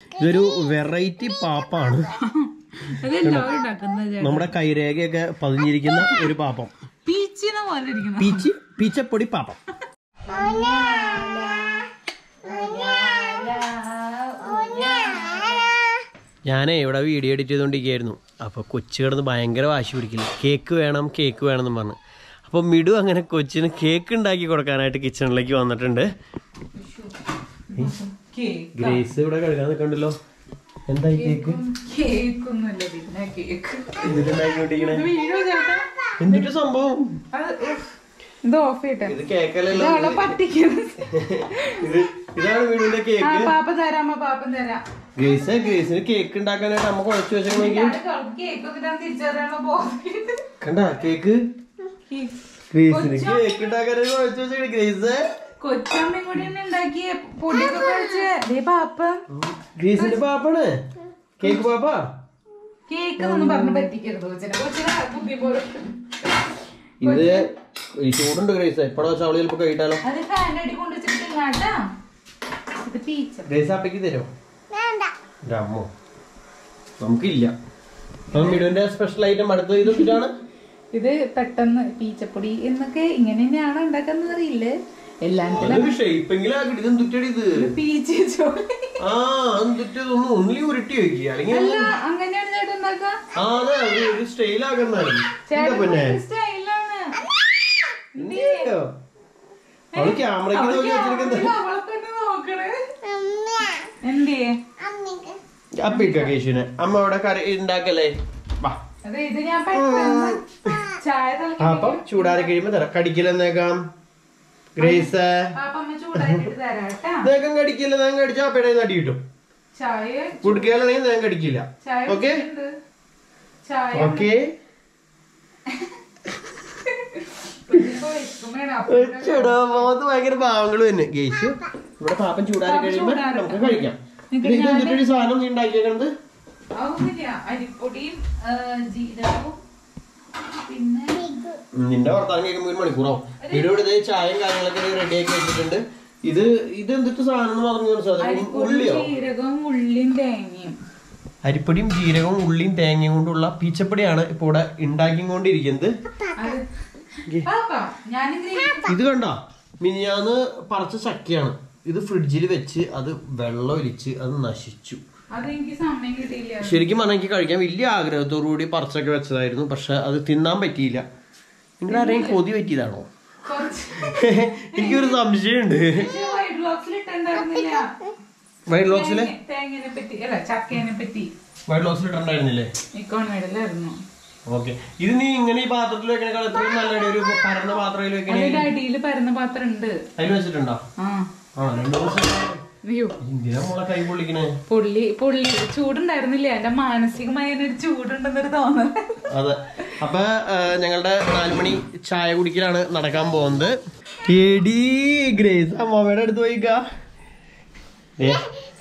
ഇതൊരു വെറൈറ്റി പാപ്പാണ് അതെല്ലാവരും ഉണ്ടാക്കുന്നത് ചേട്ടാ നമ്മുടെ കൈരേഖയൊക്കെ പതിഞ്ഞിരിക്കുന്ന ഒരു പാപ്പം പീച്ചിനെ പോലെ ഇരിക്കുന്നു പീച്ച് പീച്ചപ്പൊടി പാപ്പം ഞാനേ ഇവിടെ വീഡിയോ എഡിറ്റ് ചെയ്തുകൊണ്ടിരിക്കുകയായിരുന്നു അപ്പോൾ കൊച്ചു കിടന്ന് ഭയങ്കര വാശി പിടിക്കില്ല കേക്ക് വേണം കേക്ക് വേണമെന്ന് പറഞ്ഞു അപ്പോൾ മിടു അങ്ങനെ കൊച്ചിന് കേക്ക് ഉണ്ടാക്കി കൊടുക്കാനായിട്ട് കിച്ചണിലേക്ക് വന്നിട്ടുണ്ട് കേക്ക് ഗ്രേസ് ഇവിടെ കഴുകാൻ നിൽക്കണ്ടല്ലോ എന്തായി കേക്ക് കേക്കൊന്നുമില്ല പിന്നെ കേക്ക് എന്നിട്ടുണ്ടാക്കിക്കൊണ്ടിരിക്കണേ വീഴോ ചേട്ടാ എന്തൊരു സംഭവം അത് ഉഫ്. ഇത് ഓഫ് ചെയ്യട്ടെ ഇത് കേക്കല്ലല്ലോ ഇതാളെ പറ്റിക്കുന്നത് ഇത് ഇതാണ് വീടിന്റെ ആ കേക്ക് പാപ്പ തരാമ്മ പാപ്പൻ തരാം ഗ്രേസ് ഗ്രേസിന് കേക്ക് ഉണ്ടാക്കാനായിട്ട് അമ്മ കുഴച്ച് വെച്ചിട്ടുണ്ടെങ്കിൽ കേക്ക് ഒക്കെ തിരിച്ചറിയാനുള്ള ബോധം കണ്ട കേക്ക് ഗ്രേസിന് കേക്ക് ഉണ്ടാക്കാനായിട്ട് കുഴച്ച് വെച്ചിട്ട് ഗ്രേസ് കൊച്ചമ്മയും കൂടി തന്നെ ഉണ്ടാക്കിയ പൊടിയൊക്കെ കഴിച്ച് ദേ പാപ്പ ഗ്രേസിന്റെ പാപ്പാണ് കേക്ക് പാപ്പാ കേക്ക് എന്നൊന്നും പറഞ്ഞ് പറ്റിക്കരുത് കൊച്ചിനെ കൊച്ചിനെ ബുദ്ധി പോലെ ഇത് ഈ ചൂടുണ്ട് ഗ്രേസ് എപ്പോഴാ വെച്ചാൽ അവള് ചിലപ്പോ കഴിട്ടാലോ അത് ഫാൻ്റെ അടി കൊണ്ട് വെച്ചിട്ടില്ലാട്ടാ ഇത് പീച്ച ഗ്രേസ് അപ്പയ്ക്ക് തരുമോ എന്റെ അമ്മോ നമുക്കില്ല അപ്പം മിടുവിന്റെ സ്പെഷ്യൽ ഐറ്റം അടുത്ത ഇത് ഇതാണ് ഇത് പെട്ടെന്ന് പീച്ചപ്പൊടി എന്നൊക്കെ ഇങ്ങനെ തന്നെയാണോ ഉണ്ടാക്കുന്നത് അറിയില്ലേ എല്ലാത്തിലും അതൊരു ഷേപ്പെങ്കിലും ആക്കിട്ട് ഇത് എന്തുറ്റടി ഇത് പീച്ച് ചോളി ആ എന്തുറ്റതൊന്നും ഒന്നിലും ഉരുട്ടി വെക്കുക അല്ലെങ്കിൽ അല്ല അങ്ങനെയാണ് ചേട്ടൻ ഉണ്ടാക്കുക ആ അതെ ഒരു ഒരു സ്റ്റൈലാക്കുന്നതാണ് എന്താ പിന്നെ സ്റ്റൈലാണ് നീയോ? അവള് ക്യാമറയ്ക്ക് നോക്കി വെച്ചിരിക്കുന്നത് അവളെ തന്നെ നോക്കണേ എന്തേ അപ്പിക്ക കേശുവിനെ അമ്മ അവിടെ കറി ഉണ്ടാക്കല്ലേ വാ അതെ ഇത് ഞാൻ പെട്ടെന്ന് ചായ അപ്പം ചൂടാറി കഴിയുമ്പോ തരാം കടിക്കില്ലെന്നേക്കാം ഗ്രേസ് പാപ്പമ്മ ചൂടാക്കിട്ട് തരാം കേട്ടാ നേക്കം കടിക്കില്ല ഞാൻ കടിച്ചാ അപ്പയുടെ നടി കിട്ടും ചായ കുടിക്കാലാണെങ്കിൽ ഞാൻ കടിക്കില്ല ചായ ഓക്കെ വെച്ചിട്ടുണ്ട്. ചായ ഓക്കെ ഇതിപ്പോ വെക്കും വേണം. അപ്പൊ ചെടാ മുഖത്ത് ഭയങ്കര പാവങ്ങൾ തന്നെ ഗേശു ഇവിടെ പാപ്പൻ ചൂടാറി കഴിയുമ്പോ നമുക്ക് കഴിക്കാം ഇത് ഇത് എന്തിട്ടൊരു സാധനം നീ ഉണ്ടാക്കിയേക്കണത് അതൊന്നുമില്ല അരിപ്പൊടിയും ആ, ജീരകവും പിന്നെ നിന്റെ വർത്താനം കേൾക്കുമ്പോൾ ഒരു മണിക്കൂറാവും ഇവിടെ ഇത് ചായയും കാര്യങ്ങളൊക്കെ റെഡി ആക്കി വെച്ചിട്ടുണ്ട് ഇത് ഇത് എന്തിട്ട് സാധനം എന്ന് പറഞ്ഞു മനസ്സിലാവും അരിപ്പൊടിയും ഉള്ളിയോ ജീരകവും ഉള്ളിയും തേങ്ങയും അരിപ്പൊടിയും ജീരകവും ഉള്ളിയും തേങ്ങയും കൊണ്ടുള്ള പീച്ചപ്പൊടിയാണ് ഇപ്പോൾ ഇവിടെ ഉണ്ടാക്കിക്കൊണ്ടിരിക്കുന്നത് അത് പാപ്പ ഞാനിങ്ങനെ ഇത് കണ്ടോ മിനിയാന്ന് പറിച്ച ചക്കയാണ് ഇത് ഫ്രിഡ്ജിൽ വെച്ച് അത് വെള്ളം ഒലിച്ച് അത് നശിച്ചു അതെനിക്ക് സമയം കിട്ടിയില്ല ശരിക്കും പറഞ്ഞാൽ എനിക്ക് കഴിക്കാൻ വലിയ ആഗ്രഹത്തോടു കൂടി പറിച്ചൊക്കെ വെച്ചതായിരുന്നു പക്ഷെ അത് തിന്നാൻ പറ്റിയില്ല നിങ്ങളുടെ ആരെയും കൊതി പറ്റിയതാണോ കുറച്ച് എനിക്കൊരു സംശയമുണ്ട് വൈറ്റ് ബോക്സിൽ ഇട്ടുണ്ടായിരുന്നില്ല വൈറ്റ് ബോക്സിലെ തേങ്ങനെ പറ്റി അല്ല ചക്കേനെ പറ്റി വൈറ്റ് ബോക്സിൽ ഇട്ടുണ്ടായിരുന്നില്ലേ ഇക്കോണമിടലായിരുന്നു ഓക്കെ ഇത് നീ ഇങ്ങനെ ഈ പാത്രത്തിൽ വെക്കണേക്കാൾ എത്രയും നല്ലടി ഒരു പരന്ന പാത്രത്തിൽ വെക്കണേ അതിന്റെ അടിയിൽ പരന്ന പാത്രം ഉണ്ട് അതിൽ വെച്ചിട്ടുണ്ടോ ആ ആ രണ്ടു ദിവസം അയ്യോ എന്തിനാ മോളെ കൈ പൊള്ളിക്കണേ പുള്ളി പുള്ളി ചൂടുണ്ടായിരുന്നില്ല എന്റെ മാനസികമായ ഒരു ചൂടുണ്ടെന്നൊരു തോന്നൽ അതെ അപ്പൊ ആ, ഞങ്ങളുടെ നാലുമണി ചായ കുടിക്കലാണ് നടക്കാൻ പോകുന്നത് എടീ ഗ്രേസ് അമ്മാമ്മയുടെ അടുത്ത് പോയിക്കാ ദേ.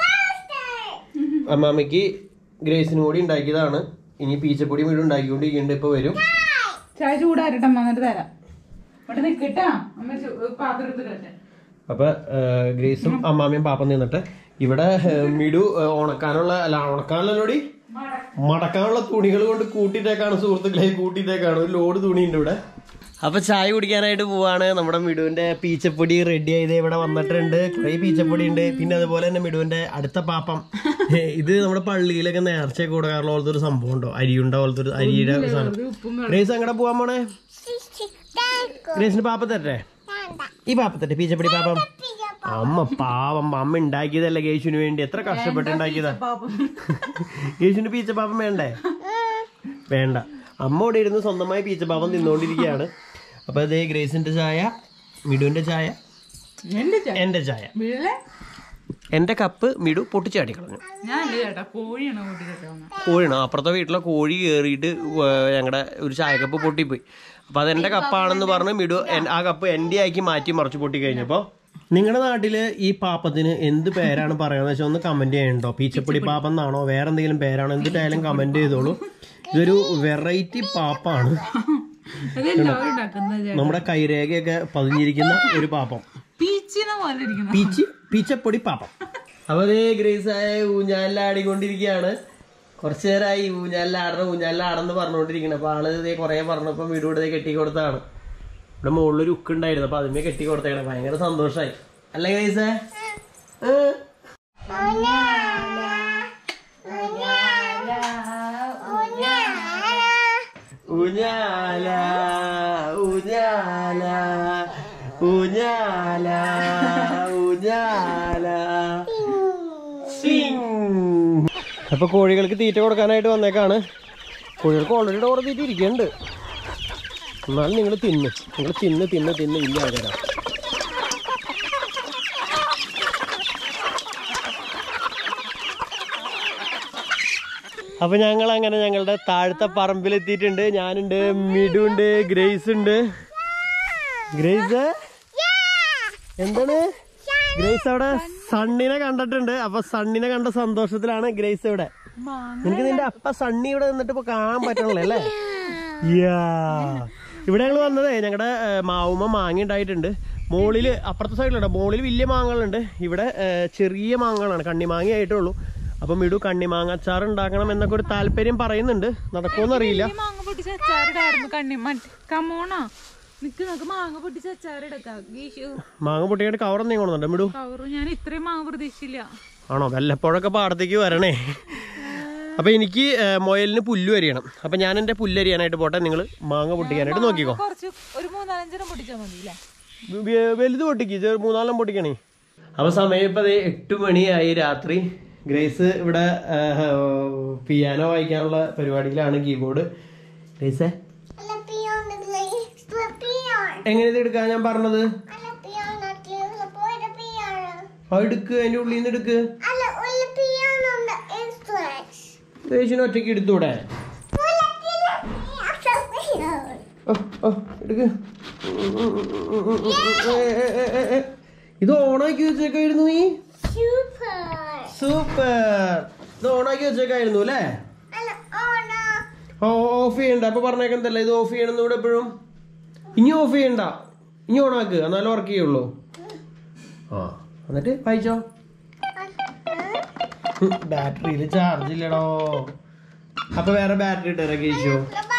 അമ്മാമ്മയ്ക്ക് ഗ്രേസിനും കൂടി ഉണ്ടാക്കിയതാണ് ഇനി പീച്ചപ്പൊടി വീട് ഉണ്ടാക്കിക്കൊണ്ടിരിക്കുന്നുണ്ട് ഇപ്പൊ വരും ചായ ചൂടാരട്ടെ അമ്മ എന്നിട്ട് തരാം ഇവിടെ നിക്കട്ടാ അമ്മ ചു- പാത്രം എടുത്തിട്ടെ അപ്പൊ ആ, ഗ്രേസും അമ്മാമ്മയും പാപ്പം നിന്നിട്ട് ഇവിടെ ആ, മിടു ആ, ഉണക്കാനുള്ള അല്ല ഉണക്കാനുള്ളോടി മടക്കാനുള്ള തുണികൾ കൊണ്ട് കൂട്ടിയിട്ടേക്കാണ് സുഹൃത്തുക്കളെ കൂട്ടിയിട്ടേക്കാണ് ഒരു ലോഡ് തുണിയുണ്ട് ഇവിടെ അപ്പൊ ചായ കുടിക്കാനായിട്ട് പോവാണ് നമ്മുടെ മിടുവിന്റെ പീച്ചപ്പൊടി റെഡി ആയത് ഇവിടെ വന്നിട്ടുണ്ട് കുറെ പീച്ചപ്പൊടി ഉണ്ട് പിന്നെ അതുപോലെ തന്നെ മിടുവിന്റെ അടുത്ത പാപ്പം ഏ, ഇത് നമ്മുടെ പള്ളിയിലൊക്കെ നേർച്ചയൊക്കെ കൊടുക്കാറുള്ള പോലത്തെ ഒരു സംഭവം ഉണ്ടോ അരിയുണ്ട പോലത്തെ ഒരു അരിയുടെ ഒരു സാധനം ഗ്രേസ് അങ്ങടെ പോവാൻ പോണേ ഗ്രേസിന് പാപ്പ തരട്ടെ ഈ പാപ്പ തട്ടെ പീച്ചപ്പൊടി പാപ്പം അമ്മ പാവം അമ്മ ഉണ്ടാക്കിയതല്ലേ കേശുവിന് വേണ്ടി എത്ര കഷ്ടപ്പെട്ട് ഉണ്ടാക്കിയതാ കേശുവിന് പീച്ച പാപ്പം വേണ്ടേ വേണ്ട അമ്മ ഇവിടെ ഇരുന്ന് സ്വന്തമായി പീച്ച പാപ്പം തിന്നുകൊണ്ടിരിക്കുകയാണ് അപ്പൊ അതേ ഗ്രേസിന്റെ ചായ മിടുവിന്റെ ചായ എന്റെ ചായ എന്റെ ചായ വീഴലെ എന്റെ കപ്പ് മിടു പൊട്ടിച്ചാടി കളഞ്ഞു ഞാൻ അല്ലേ ചേട്ടാ കോഴിയാണ് കൂട്ടിട്ട് കോഴിയാണോ അപ്പുറത്തെ വീട്ടിലെ കോഴി കയറിയിട്ട് ഞങ്ങളുടെ ഒരു ചായക്കപ്പ് പൊട്ടിപ്പോയി അപ്പൊ അതെന്റെ കപ്പാണെന്ന് പറഞ്ഞ് മിടു എൻ- ആ കപ്പ് എന്റെ ആക്കി മാറ്റി മറിച്ച് പൊട്ടി കഴിഞ്ഞപ്പോ നിങ്ങളുടെ നാട്ടില് ഈ പാപ്പത്തിന് എന്ത് പേരാണ് പറയാന്ന് വെച്ചാൽ ഒന്ന് കമന്റ് ചെയ്യണ്ടോ പീച്ചപ്പൊടി പാപ്പം എന്നാണോ വേറെ എന്തെങ്കിലും പേരാണോ എന്തിട്ടായാലും കമന്റ് ചെയ്തോളൂ ഇതൊരു വെറൈറ്റി പാപ്പാണ് അതെല്ലാവരും ഉണ്ടാക്കുന്നത് ചേട്ടാ നമ്മുടെ കൈരേഖയൊക്കെ പതിഞ്ഞിരിക്കുന്ന ഒരു പാപ്പം പീച്ചിനെ പോലെ ഇരിക്കണം പീച്ച് പീച്ചപ്പൊടി പാപ്പം അപ്പൊ അതേ ഗ്രേസ് ആയ ഊഞ്ഞാലിൽ ആടിക്കൊണ്ടിരിക്കുകയാണ് കുറച്ചു നേരമായി ഊഞ്ഞാലിൽ ആടണം ഊഞ്ഞാലിൽ ആടെന്ന് പറഞ്ഞുകൊണ്ടിരിക്കണം അപ്പൊ ആള് ഇതേ കുറെ പറഞ്ഞപ്പോ വീട് ഇവിടെ കെട്ടി കൊടുത്തതാണ് ഇവിടെ മുകളിലൊരു ഉക്ക് ഉണ്ടായിരുന്നു അപ്പൊ അതിന്മേ കെട്ടി കൊടുത്തേക്കണം ഭയങ്കര സന്തോഷമായി അല്ലേ ഗ്രേസേ ഏ? ഊഞ്ഞാല ഊഞ്ഞാല ഊഞ്ഞാല ഊഞ്ഞാല സിങ്. അപ്പൊ കോഴികൾക്ക് തീറ്റ കൊടുക്കാനായിട്ട് വന്നേക്കാണ് കോഴികൾക്ക് ഓൾറെഡി ഡോർ തീറ്റ ഇരിക്കുന്നുണ്ട് എന്നാലും നിങ്ങൾ തിന്ന് നിങ്ങൾ തിന്ന് തിന്ന് തിന്ന് ഇല്ല ആൾക്കാരാ അപ്പൊ ഞങ്ങൾ അങ്ങനെ ഞങ്ങളുടെ താഴത്തെ പറമ്പിലെത്തിയിട്ടുണ്ട് ഞാനുണ്ട് മിഡു ഉണ്ട് ഗ്രേസ് ഉണ്ട് ഗ്രേസ് എന്താണ് ഗ്രേസ് അവിടെ സണ്ണിനെ കണ്ടിട്ടുണ്ട് അപ്പൊ സണ്ണിനെ കണ്ട സന്തോഷത്തിലാണ് ഗ്രേസ് ഇവിടെ നിനക്ക് നിന്റെ അപ്പ സണ്ണി ഇവിടെ നിന്നിട്ട് ഇപ്പൊ കാണാൻ പറ്റണല്ലേ അല്ലേ യാ ഇവിടെ ഞങ്ങൾ വന്നതേ ഞങ്ങളുടെ മാവുമ്മ മാങ്ങ ഉണ്ടായിട്ടുണ്ട് മോളില് അപ്പുറത്തെ സൈഡിലുണ്ട് മോളിൽ വലിയ മാങ്ങകളുണ്ട് ഇവിടെ ഏ, ചെറിയ മാങ്ങകളാണ് കണ്ണിമാങ്ങ ആയിട്ടേ ഉള്ളൂ അപ്പൊ മിടു കണ്ണിമാങ്ങ അച്ചാർ ഉണ്ടാക്കണം എന്നൊക്കെ ഒരു താല്പര്യം പറയുന്നുണ്ട് നടക്കുമെന്ന് അറിയില്ല ഈ മാങ്ങ പൊട്ടിച്ച് അച്ചാറിടായിരുന്നു കണ്ണി മറ്റ് കമോണോ നിക്ക് നമുക്ക് മാങ്ങ പൊട്ടിച്ച് അച്ചാറിടക്കാം ഗീഷു മാങ്ങ പൊട്ടിയായിട്ട് കവർ എന്തെങ്കിലും കൊണ്ടുണ്ട് മിടു കവറ് ഞാൻ ഇത്രയും മാങ്ങ പ്രതീക്ഷിച്ചില്ല ആണോ വല്ലപ്പോഴൊക്കെ പാടത്തേക്ക് വരണേ അപ്പൊ എനിക്ക് ഏ, മുയലിന് പുല്ല് അരിയണം അപ്പൊ ഞാൻ എന്റെ പുല്ല് അരിയാനായിട്ട് പോട്ടെ നിങ്ങൾ മാങ്ങ പൊട്ടിക്കാനായിട്ട് നോക്കിക്കോ കുറച്ച് ഒരു മൂന്നാലഞ്ചെണ്ണം പൊട്ടിച്ചാൽ മതി അല്ലേ വ- വലുത് പൊട്ടിക്ക് ചെറു മൂന്നാലെണ്ണം പൊട്ടിക്കണേ അപ്പൊ സമയം ഇപ്പൊ ദേ എട്ട് മണിയായി രാത്രി ഗ്രേസ് ഇവിടെ പിയാനോ വായിക്കാനുള്ള പരിപാടിയിലാണ് കീബോർഡ് ഗ്രേസേ എങ്ങനെ ഇത് എടുക്കാൻ ഞാൻ പറഞ്ഞത് ആ എടുക്ക് അതിന്റെ ഉള്ളിൽ നിന്ന് എടുക്ക് ഗ്രേസിന് ഒറ്റയ്ക്ക് എടുത്തൂടെ ഓ, ഓ, എടുക്ക് ഏ, ഏ, ഏ, ഏ, ഏ. ഇത് ഓണാക്കി വെച്ചേക്കായിരുന്നു നീ സൂപ്പർ ഇത് ഓണാക്കി വെച്ചേക്കായിരുന്നു അല്ലേ ഓ ഓഫ് ചെയ്യണ്ട അപ്പൊ പറഞ്ഞേക്കെന്തല്ല ഇത് ഓഫ് ചെയ്യണം ഇവിടെ എപ്പോഴും ഇനി ഓഫ് ചെയ്യണ്ട ഇനി ഓണാക്ക് എന്നാലും വർക്ക് ചെയ്യുള്ളൂ ആ എന്നിട്ട് വായിച്ചോ ബാറ്ററിയിൽ ചാർജ് ഇല്ലടോ അപ്പൊ വേറെ ബാറ്ററി ഇട്ടേരാ കേശു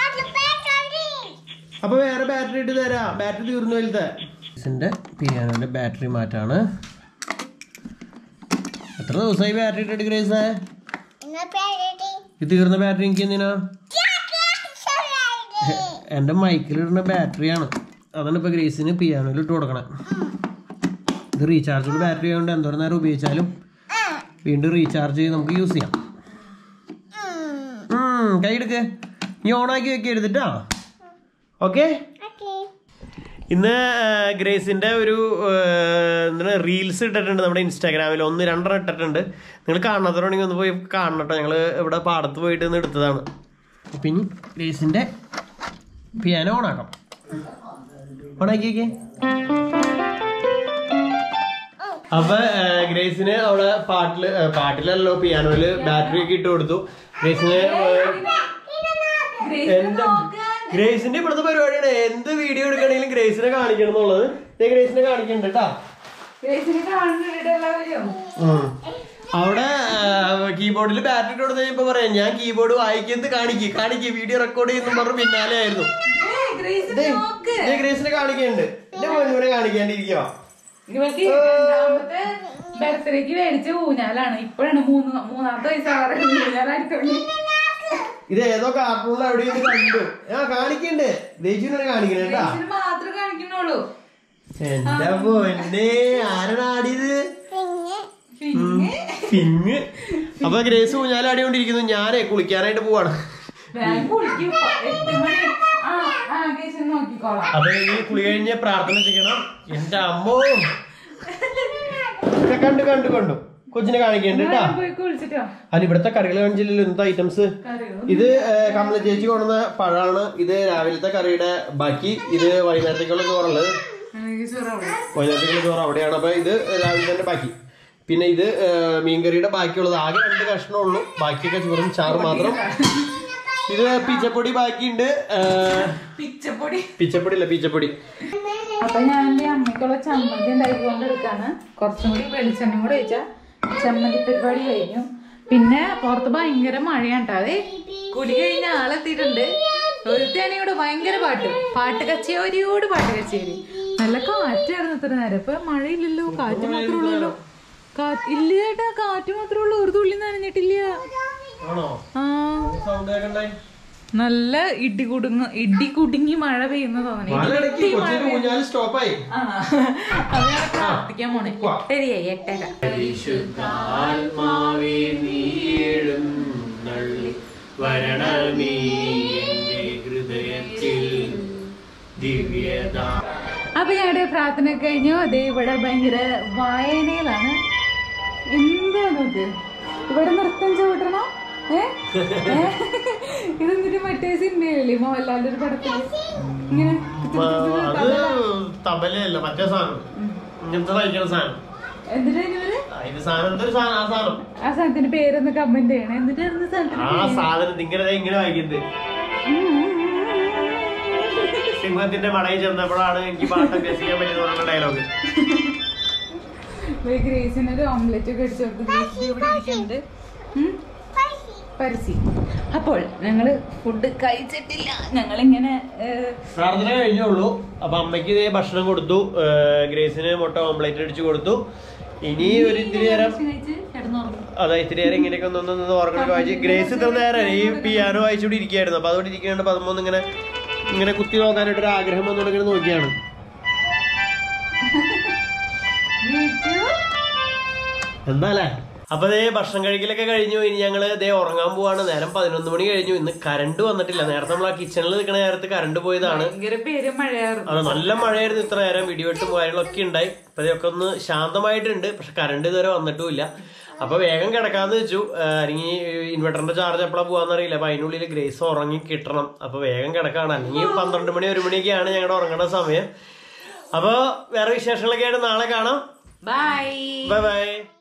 അപ്പൊ വേറെ ബാറ്ററി ഇട്ട് തരാം ബാറ്ററി തീർന്നു വലുത്തെ ഇതിന്റെ പിയാനോന്റെ ബാറ്ററി മാറ്റാണ് എത്ര ദിവസമായി ബാറ്ററി ഇട്ടിട്ട് ഗ്രേസേ ഇത് തീർന്ന ബാറ്ററി എനിക്ക് എന്തിനാ എന്റെ മൈക്കിലിടുന്ന ബാറ്ററിയാണ് അതാണ് ഇപ്പൊ ഗ്രേസിന് പിയാനോയിൽ ഇട്ട് കൊടുക്കണേ ഇത് റീചാർജബിൾ ബാറ്ററി ആയതുകൊണ്ട് എന്തോരം നേരം ഉപയോഗിച്ചാലും വീണ്ടും റീചാർജ് ചെയ്ത് നമുക്ക് യൂസ് ചെയ്യാം ഉം, കൈ എടുക്ക് നീ ഓണാക്കി വെക്കി എടുത്തിട്ടാ ഓക്കെ ഇന്ന് ആ, ഗ്രേസിന്റെ ഒരു ആ, എന്താണ് റീൽസ് ഇട്ടിട്ടുണ്ട് നമ്മുടെ ഇൻസ്റ്റാഗ്രാമിൽ ഒന്ന് രണ്ടെണ്ണം ഇട്ടിട്ടുണ്ട് നിങ്ങൾ കാണാത്തവരുണ്ടെങ്കിൽ ഒന്ന് പോയി കാണണം കേട്ടോ ഞങ്ങൾ ഇവിടെ പാടത്ത് പോയിട്ട് ഇന്ന് എടുത്തതാണ് പിന്നെ ഗ്രേസിന്റെ പിയാനോ ഓണാക്കാം ഓണാക്കി വെക്കേ അപ്പൊ ആ, ഗ്രേസിന് അവിടെ പാട്ടില് ആ, പാട്ടിലല്ലോ പിയാനോയില് ബാറ്ററി ഒക്കെ ഇട്ട് കൊടുത്തു ഗ്രേസിന് ആ, എന്റെ ഗ്രേസിന്റെ ഇവിടുത്തെ പരിപാടിയാണ് എന്ത് വീഡിയോ എടുക്കണെങ്കിലും ഗ്രേസിനെ കാണിക്കണം എന്നുള്ളത് ദേ ഗ്രേസിനെ കാണിക്കണ്ട കേട്ടാ ഗ്രേസിനെ കാണുന്നുണ്ട് എല്ലാവരും അവിടെ കീബോർഡിൽ ബാറ്ററി ഇട്ട് കൊടുത്ത് കഴിഞ്ഞപ്പോ പറയാം ഞാൻ കീബോർഡ് വായിക്കുന്നത് കാണിക്ക് കാണിക്ക് വീഡിയോ റെക്കോർഡ് ചെയ്യുന്ന പറഞ്ഞ് പിന്നാലെ ആയിരുന്നു ഏയ്, ഗ്രേസിനെ ദേ, നോക്ക് ദേ ഗ്രേസിനെ കാണിക്കുന്നുണ്ട് എന്റെ മോനെ കാണിക്കാണ്ടിരിക്കുക ഇവർക്ക് രണ്ടാമത്തെ ബർത്ത്ഡേക്ക് മേടിച്ച ഊഞ്ഞാലാണ് ഇപ്പോഴാണ് മൂന്ന് മൂന്നാമത്തെ വയസ്സാറ് ഊഞ്ഞാലായിട്ടുണ്ട് ഇത് ഏതോ കാർട്ടൂണിൽ എവിടെയും കണ്ടു ആ കാണിക്കണ്ട് ദേശീയനെ കാണിക്കണേ കേട്ടാ ഗ്രേസിന് മാത്രമേ കാണിക്കുന്നുള്ളൂ എന്റെ പൊന്നെ ആരാണ് ആടിയത് പിന്നെ പിങ് അപ്പൊ ഗ്രേസ് ഊഞ്ഞാലും ആടിക്കൊണ്ടിരിക്കുന്നു ഞാനേ കുളിക്കാനായിട്ട് പോവാണ് വേഗം കുളിക്കും എട്ട് മണി ആ ആ ഗ്രേസിനെ നോക്കിക്കോളാം അപ്പൊ ഈ കുളി കഴിഞ്ഞ് പ്രാർത്ഥന ചെയ്യണം എന്റെ അമ്മോ ഒക്കെ കണ്ടു കണ്ടു കണ്ടു കൊച്ചിനെ കാണിക്കണ്ട് കേട്ടാ വേഗം പോയി കുളിച്ചിട്ടോ അല്ല ഇവിടുത്തെ കറികൾ കാണിച്ചില്ലല്ലോ എന്താ ഐറ്റംസ് കറിയോ ഇത് ഏഹ്, കമല ചേച്ചി കൊണ്ടുവന്ന പഴമാണ് ഇത് രാവിലത്തെ കറിയുടെ ബാക്കി ഇത് വൈകുന്നേരത്തേക്കുള്ള ചോറുള്ളത് വൈകുന്നേരത്തേക്കുള്ള ചോറ് അവിടെയാണ് അപ്പൊ ഇത് രാവിലെ തന്നെ ബാക്കി പിന്നെ ഇത് ഏഹ്, മീൻകറിയുടെ ബാക്കിയുള്ളത് ആകെ രണ്ട് കഷ്ണമേ ഉള്ളൂ ബാക്കിയൊക്കെ ചോറും ചാറ് മാത്രം ഇത് പിച്ചപ്പൊടി ബാക്കിയുണ്ട് ഏഹ്, പിച്ചപ്പൊടി പിച്ചപ്പൊടി ഇല്ല പിച്ചപ്പൊടി അപ്പൊ ഞാൻ എന്റെ അമ്മയ്ക്കുള്ള ചമ്മന്തി ഉണ്ടാക്കിക്കൊണ്ട് എടുക്കാണ് കുറച്ചും കൂടി വെളിച്ചെണ്ണ കൂടെ ഒഴിച്ചാ ചമ്മന്തി പരിപാടി കഴിഞ്ഞു പിന്നെ പുറത്ത് ഭയങ്കര മഴയാണ് അതെ കുടി കഴിഞ്ഞ ആളെത്തിയിട്ടുണ്ട് ഒരുത്തേനെ ഇവിടെ ഭയങ്കര പാട്ട് പാട്ട് കച്ചേരിയോട് പാട്ട് കച്ചേരി നല്ല കാറ്റായിരുന്നു ഇത്ര നേരം ഇപ്പൊ മഴയില്ലല്ലോ കാറ്റ് മാത്രമേ ഉള്ളൂ കാറ്റ് ഇല്ല ചേട്ടാ കാറ്റ് മാത്രമേ ഉള്ളൂ ഒരു തുള്ളി നനഞ്ഞിട്ടില്ല ആണോ ആ സൗണ്ട് കേൾക്കണ്ടായി നല്ല ഇടി കുടുങ്ങ ഇടി കുടുങ്ങി മഴ പെയ്യുന്ന തോന്നണേ മലടക്കി കൊച്ചിന് ഊഞ്ഞാല് സ്റ്റോപ്പായി അത് ഞാൻ പ്രാർത്ഥിക്കാൻ പോണേ എട്ടരയായി എട്ടര പരിശുദ്ധാത്മാവേ നീഴും നള്ളി വരണമേ എന്റെ ഹൃദയത്തിൽ ദിവ്യതാ അപ്പൊ ഞങ്ങളുടെ പ്രാർത്ഥന കഴിഞ്ഞു അതേ ഇവിടെ ഭയങ്കര വായനയിലാണ് എന്താ നോക്ക് ഇവിടെ നൃത്തം ചവിട്ടണോ ഏ ഏ? ഇതെന്നിട്ട് മറ്റേ സിനിമയില്ലേ മോഹൻലാലിന്റെ ഒരു പടത്തില് ഇങ്ങനെ അത് തബലയല്ല മറ്റേ സാധനം ഇങ്ങനത്തെ തയ്ക്കണ സാധനം എന്നിട്ട് ഇവര് ആ, ഇത് സാധനം എന്തൊരു സാധനം ആ സാധനം ആ സാധനത്തിന്റെ പേരൊന്ന് കമന്റ് ചെയ്യണേ എന്നിട്ട് എന്ത് ആ സാധനത്തിന് സാധനം ഇങ്ങനെ ദേ ഇങ്ങനെ വായിക്കുന്നത് സിംഹത്തിന്റെ മടയിൽ ചെന്നപ്പോഴാണ് എനിക്ക് പാട്ടൊക്കെ ചെയ്യാൻ പറ്റുന്ന ഡയലോഗ് ഗ്രേസിന് ഒരു ഓംലെറ്റ് ഒക്കെ അടിച്ചു കൊടുത്ത് ഗ്രേസ് ഇവിടെ ഇരിക്കുന്നുണ്ട് ഉം. പരസി അപ്പോൾ ഞങ്ങള് ഫുഡ് കഴിച്ചിട്ടില്ല ഞങ്ങളിങ്ങനെ ഏഹ്, പ്രാർത്ഥന കഴിഞ്ഞുള്ളൂ അപ്പൊ അമ്മയ്ക്ക് ഇതേ ഭക്ഷണം കൊടുത്തു ഏർ ഗ്രേസിന് മുട്ട ഓംപ്ലേറ്റ് അടിച്ചു കൊടുത്തു ഇനി ഒരു ഇത്തിരി നേരം ഭക്ഷണം കഴിച്ച് കിടന്നുറങ്ങും അതെ ഇത്തിരി നേരം ഇങ്ങനെയൊക്കെ ഒന്ന് ഒന്ന് ഓർഗനൊക്കെ വായിച്ച് ഗ്രേസ് ഇത്ര നേരം ഈ പിയാനോ വായിച്ചുകൊണ്ട് ഇരിക്കുകയായിരുന്നു അപ്പൊ അതുകൊണ്ട് ഇരിക്കുന്നുണ്ട് പതിമൂന്ന് ഇങ്ങനെ ഇങ്ങനെ കുത്തി നോക്കാനായിട്ട് ഒരു ആഗ്രഹം വന്നുകൊണ്ട് ഇങ്ങനെ നോക്കിയാണ് എന്താല്ലേ അപ്പൊ ദേ ഭക്ഷണം കഴിക്കലൊക്കെ കഴിഞ്ഞു ഇനി ഞങ്ങള് ദേ ഉറങ്ങാൻ പോവാണ് നേരം പതിനൊന്ന് മണി കഴിഞ്ഞു ഇന്ന് കറണ്ട് വന്നിട്ടില്ല നേരത്തെ നമ്മൾ ആ കിച്ചണിൽ നിൽക്കുന്ന നേരത്ത് കറണ്ട് പോയതാണ് ഭയങ്കര പേര് മഴയായിരുന്നു അത് നല്ല മഴയായിരുന്നു ഇത്ര നേരം വെടിവെട്ടും കാര്യങ്ങളൊക്കെ ഉണ്ടായി ഇപ്പൊ ഇതൊക്കെ ഒന്ന് ശാന്തമായിട്ടുണ്ട് പക്ഷെ കറണ്ട് ഇതുവരെ വന്നിട്ടുമില്ല അപ്പൊ വേഗം കിടക്കാന്ന് വെച്ചു അല്ലെങ്കിൽ ഇൻവെർട്ടറിന്റെ ചാർജ് എപ്പോഴാ പോവാന്നറിയില്ല അപ്പൊ അതിനുള്ളിൽ ഗ്രേസ് ഉറങ്ങി കിട്ടണം അപ്പൊ വേഗം കിടക്കാണ് അല്ലെങ്കിൽ പന്ത്രണ്ട് മണി ഒരു മണിയൊക്കെയാണ് ഞങ്ങളുടെ ഉറങ്ങേണ്ട സമയം അപ്പൊ വേറെ വിശേഷങ്ങളൊക്കെ ആയിട്ട് നാളെ കാണാം ബൈ ബൈ ബൈ